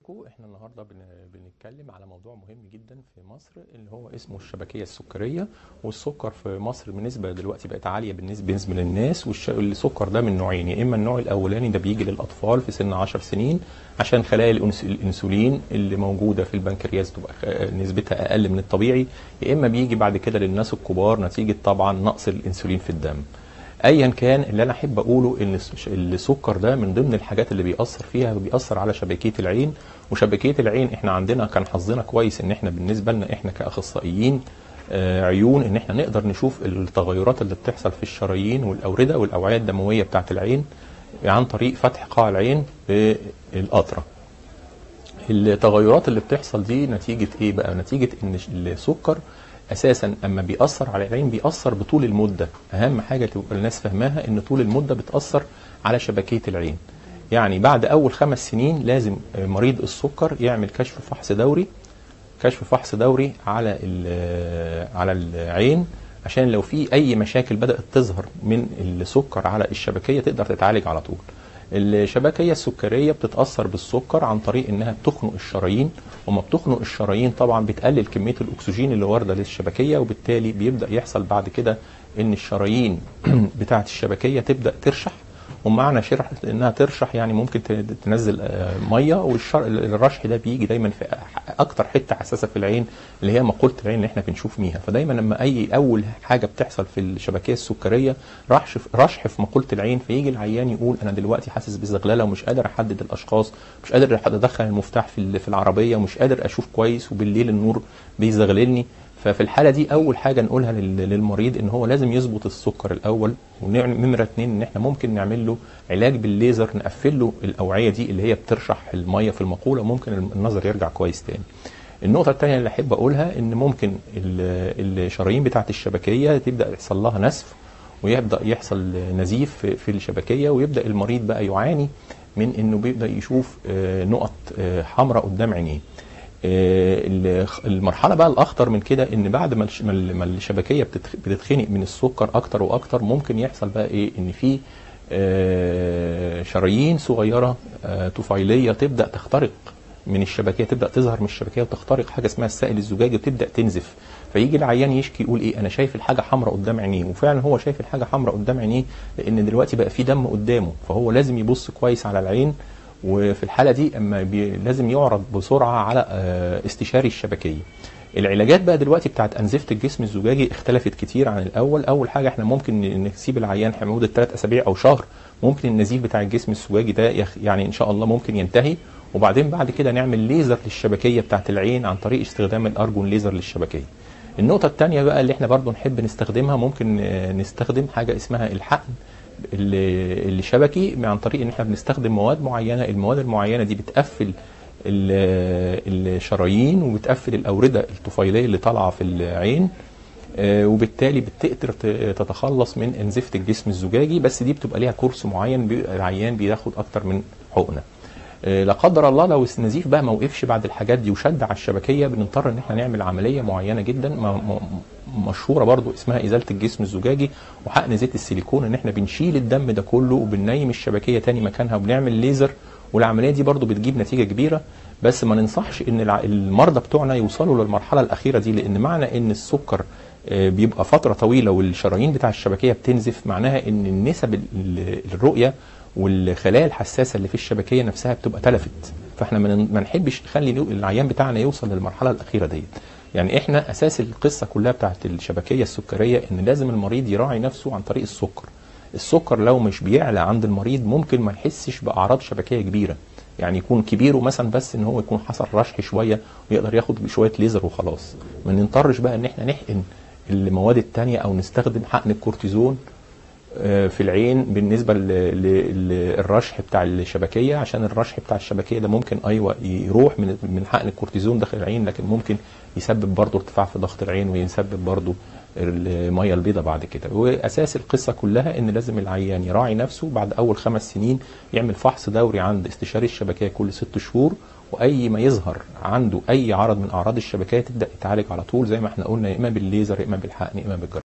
حضراتكم احنا النهارده بن- بنتكلم على موضوع مهم جدا في مصر اللي هو اسمه الشبكيه السكريه والسكر في مصر بالنسبه دلوقتي بقت عاليه بالنسبه بالنسبه للناس والسكر ده من نوعين يا اما النوع الاولاني ده بيجي للاطفال في سن 10 سنين عشان خلايا الأنس- الانسولين اللي موجوده في البنكرياس تبقى خ- نسبتها اقل من الطبيعي يا اما بيجي بعد كده للناس الكبار نتيجه طبعا نقص الانسولين في الدم ايا كان اللي انا احب اقوله ان الس- السكر ده من ضمن الحاجات اللي بيأثر فيها بيأثر على شبكيه العين وشبكيه العين احنا عندنا كان حظنا كويس ان احنا بالنسبه لنا احنا كاخصائيين آه، عيون ان احنا نقدر نشوف التغيرات اللي بتحصل في الشرايين والاورده والاوعيه الدمويه بتاعه العين عن طريق فتح قاع العين بالقطره التغيرات اللي بتحصل دي نتيجة ايه بقى نتيجة ان السكر اساسا اما بيأثر على العين بيأثر بطول المدة اهم حاجة تبقى الناس فاهماها ان طول المدة بتأثر على شبكية العين يعني بعد اول خمس سنين لازم مريض السكر يعمل كشف فحص دوري كشف فحص دوري على ال- على العين عشان لو في اي مشاكل بدات تظهر من السكر على الشبكيه تقدر تتعالج على طول الشبكيه السكريه بتتاثر بالسكر عن طريق انها بتخنق الشرايين وما بتخنق الشرايين طبعا بتقلل كميه الاكسجين اللي وارده للشبكيه وبالتالي بيبدا يحصل بعد كده ان الشرايين بتاعه الشبكيه تبدا ترشح ومعنى شرح انها ترشح يعني ممكن ت- تنزل آه، ميه والرشح ده بيجي دايما في اكتر حته حساسه في العين اللي هي مقوله العين اللي احنا بنشوف بيها فدايما لما اي اول حاجه بتحصل في الشبكيه السكريه رشح رشح في مقوله العين فيجي العيان يقول انا دلوقتي حاسس بزغلله ومش قادر احدد الاشخاص مش قادر ادخل المفتاح في ال- في العربيه ومش قادر اشوف كويس وبالليل النور بيزغللني ففي الحاله دي اول حاجه نقولها لل- للمريض ان هو لازم يظبط السكر الاول ونمره اتنين ان احنا ممكن نعمل له علاج بالليزر نقفل له الاوعيه دي اللي هي بترشح الميه في المقوله ممكن النظر يرجع كويس تاني النقطة الثانية اللي أحب أقولها إن ممكن ال- الشرايين بتاعة الشبكية تبدأ يحصل لها نسف ويبدأ يحصل نزيف في- في الشبكية ويبدأ المريض بقى يعاني من إنه بيبدأ يشوف آه، نقط آه، حمراء قدام عينيه. آه، ال- المرحله بقى الاخطر من كده ان بعد ما الش- ما ال- ما الشبكيه بتتخ- بتتخنق من السكر اكتر واكتر ممكن يحصل بقى ايه ان في آه، شرايين صغيره آه، طفيليه تبدا تخترق من الشبكيه تبدا تظهر من الشبكيه وتخترق حاجه اسمها السائل الزجاجي وتبدا تنزف فيجي العيان يشكي يقول ايه انا شايف الحاجه حمراء قدام عينيه وفعلا هو شايف الحاجه حمراء قدام عينيه لان دلوقتي بقى في دم قدامه فهو لازم يبص كويس على العين وفي الحاله دي اما بي لازم يعرض بسرعه على آه، استشاري الشبكيه العلاجات بقى دلوقتي بتاعت انزفه الجسم الزجاجي اختلفت كتير عن الاول اول حاجه احنا ممكن نسيب العيان لمده ثلاث اسابيع او شهر ممكن النزيف بتاع الجسم الزجاجي ده يخ- يعني ان شاء الله ممكن ينتهي وبعدين بعد كده نعمل ليزر للشبكيه بتاعت العين عن طريق استخدام الارجون ليزر للشبكيه النقطة الثانية بقى اللي احنا برضو نحب نستخدمها ممكن آه، نستخدم حاجة اسمها الحقن اللي الشبكي عن طريق ان احنا بنستخدم مواد معينة المواد المعينة دي بتقفل ال- الشرايين وبتقفل الأوردة الطفيلية اللي طالعة في العين آه، وبالتالي بتقدر ت- تتخلص من انزفه الجسم الزجاجي بس دي بتبقى ليها كورس معين بيبقى العيان بياخد اكتر من حقنه آه، لا قدر الله لو النزيف بقى ما وقفش بعد الحاجات دي وشد على الشبكيه بنضطر ان احنا نعمل عمليه معينه جدا م- م- مشهوره برضو اسمها ازاله الجسم الزجاجي وحقن زيت السيليكون ان احنا بنشيل الدم ده كله وبننيم الشبكيه تاني مكانها وبنعمل ليزر والعمليه دي برضو بتجيب نتيجه كبيره بس ما ننصحش ان الع- المرضى بتوعنا يوصلوا للمرحله الاخيره دي لان معنى ان السكر آه، بيبقى فتره طويله والشرايين بتاع الشبكيه بتنزف معناها ان النسب ال- ال- الرؤيه والخلايا الحساسه اللي في الشبكيه نفسها بتبقى تلفت فاحنا ما ن- ما نحبش نخلي اليو- العيان بتاعنا يوصل للمرحله الاخيره ديت يعني احنا اساس القصه كلها بتاعت الشبكيه السكريه ان لازم المريض يراعي نفسه عن طريق السكر السكر لو مش بيعلى عند المريض ممكن ما يحسش باعراض شبكيه كبيره يعني يكون كبيره مثلا بس ان هو يكون حصل رشح شويه ويقدر ياخد شويه ليزر وخلاص ما نضطرش بقى ان احنا نحقن المواد التانية او نستخدم حقن الكورتيزون آه، في العين بالنسبه للرشح بتاع الشبكيه عشان الرشح بتاع الشبكيه ده ممكن ايوه يروح من من حقن الكورتيزون داخل العين لكن ممكن يسبب برضه ارتفاع في ضغط العين ويسبب برضه الميه البيضاء بعد كده واساس القصه كلها ان لازم العيان يراعي نفسه بعد اول خمس سنين يعمل فحص دوري عند استشاري الشبكيه كل ست شهور واي ما يظهر عنده اي عرض من اعراض الشبكيه تبدا يتعالج على طول زي ما احنا قلنا يا اما بالليزر يا اما بالحقن يا اما بالجراحه